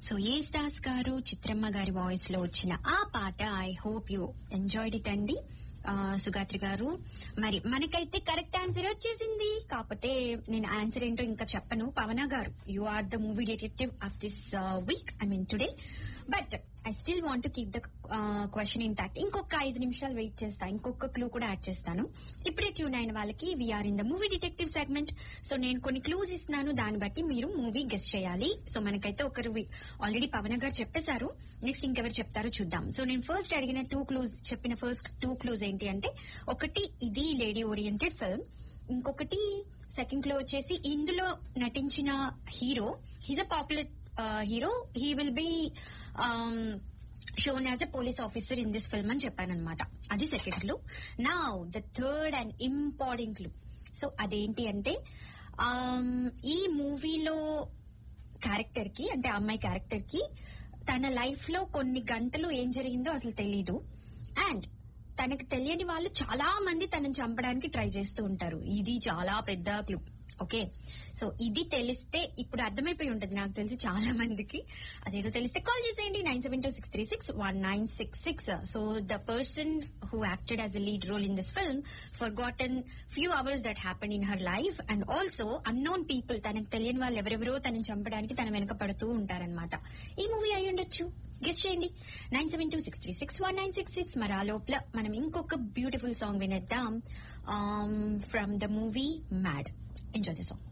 so ace Das గారు చిత్రమ్మ గారి voice లో వచ్చిన ఆ పాట I hope you enjoyed it అండి ఆ, సుగాత్రి గారు మరి మనకైతే కరెక్ట్ ఆన్సర్ వచ్చేసింది కాకపోతే నేను ఆన్సర్ ఏంటో ఇంకా చెప్పను పవన గారు you are the movie detective of this week I mean today but I still want to keep the question intact ఇంకొక ఐదు నిమిషాలు వెయిట్ చేస్తా ఇంకొక క్లూ కూడా యాడ్ చేస్తాను ఇప్పుడే ట్యూన్ అయిన వాళ్ళకి we're in the movie detective segment so నేను కొన్ని క్లూస్ ఇస్తున్నాను దాన్ని బట్టి మీరు మూవీ గెస్ట్ చేయాలి సో మనకైతే ఒకరు ఆల్రెడీ పవన్ గారు చెప్పేశారు నెక్స్ట్ ఇంకెవరు చెప్తారో చూద్దాం సో నేను ఫస్ట్ అడిగిన టూ క్లూస్ చెప్పిన ఫస్ట్ టూ క్లూస్ ఏంటి అంటే ఒకటి ఇది లేడీ ఓరియంటెడ్ ఫిల్మ్ ఇంకొకటి సెకండ్ క్లో వచ్చేసి ఇందులో నటించిన hero he's a popular hero he will be shown as a police officer in this film అని చెప్పానమాట అది సెకండ్ క్లూ నా the third and important clue so అదేంటి అంటే um, ఈ మూవీలో క్యారెక్టర్ కి అంటే ఆ అమ్మాయి క్యారెక్టర్ కి తన లైఫ్ లో కొన్ని గంటలు ఏం జరిగిందో అసలు తెలీదు అండ్ తనకు తెలియని వాళ్ళు చాలా మంది తనని చంపడానికి ట్రై చేస్తూ ఉంటారు ఇది చాలా పెద్ద క్లూ ఓకే సో ఇది తెలిస్తే ఇప్పుడు అర్థమైపోయి ఉంటుంది నాకు తెలిసి చాలా మందికి అదేదో తెలిస్తే కాల్ చేసేయండి nine seven two six three six one nine six six so the person who acted as a lead role in this film forgotten few hours that happen in her life and also unknown people తనకు తెలియని వాళ్ళు ఎవరెవరో తనని చంపడానికి తన వెనక పడుతూ ఉంటారనమాట ఈ మూవీ అయి ఉండొచ్చు గెస్ట్ చేయండి nine seven two six three six one nine six six మరి ఆ లోపల మనం ఇంకొక బ్యూటిఫుల్ సాంగ్ వినేద్దాం from the movie Mad enjoy the song